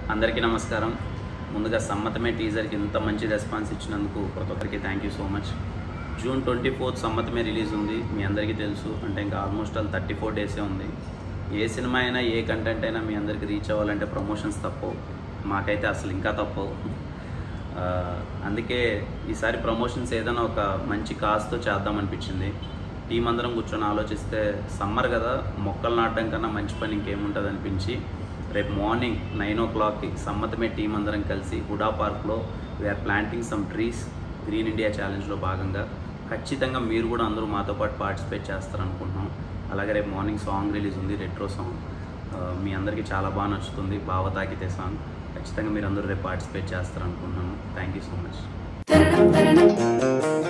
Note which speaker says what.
Speaker 1: అందరికీ నమస్కారం ముందుగా సమ్మతమే టీజర్కి ఇంత మంచి రెస్పాన్స్ ఇచ్చినందుకు ప్రతి ఒక్కరికి thank you so much June twenty fourth Sammathame release ఉంది మీ అందరికీ తెలుసు అంటే ఇంకా ఆల్మోస్ట్ ఆల్ థర్టీ ఫోర్ డేసే ఉంది ఏ సినిమా అయినా ఏ కంటెంట్ అయినా మీ అందరికి రీచ్ అవ్వాలంటే ప్రమోషన్స్ తప్పవు మాకైతే అసలు ఇంకా తప్పవు ఆ, అందుకే ఈసారి ప్రమోషన్స్ ఏదైనా ఒక మంచి కాస్తో చేద్దామనిపించింది టీం అందరం కూర్చొని ఆలోచిస్తే సమ్మర్ కదా మొక్కలు నాటడం కన్నా మంచి పని ఇంకేముంటుంది అనిపించి రేపు మార్నింగ్ నైన్ ఓ క్లాక్కి సమ్మతమే టీం అందరం కలిసి హుడా పార్క్లో we are planting some trees green India ఛాలెంజ్లో భాగంగా ఖచ్చితంగా మీరు కూడా అందరూ మాతో పాటు పార్టిసిపేట్ చేస్తారనుకుంటున్నాం అలాగే రేపు మార్నింగ్ సాంగ్ రిలీజ్ ఉంది రెట్రో సాంగ్ ఆ, మీ అందరికీ చాలా బాగా నచ్చుతుంది బావ తాకితే సాంగ్ ఖచ్చితంగా మీరు అందరూ రేపు పార్టిసిపేట్ చేస్తారనుకుంటున్నాను థ్యాంక్ యూ సో మచ్
Speaker 2: తరణం తరణం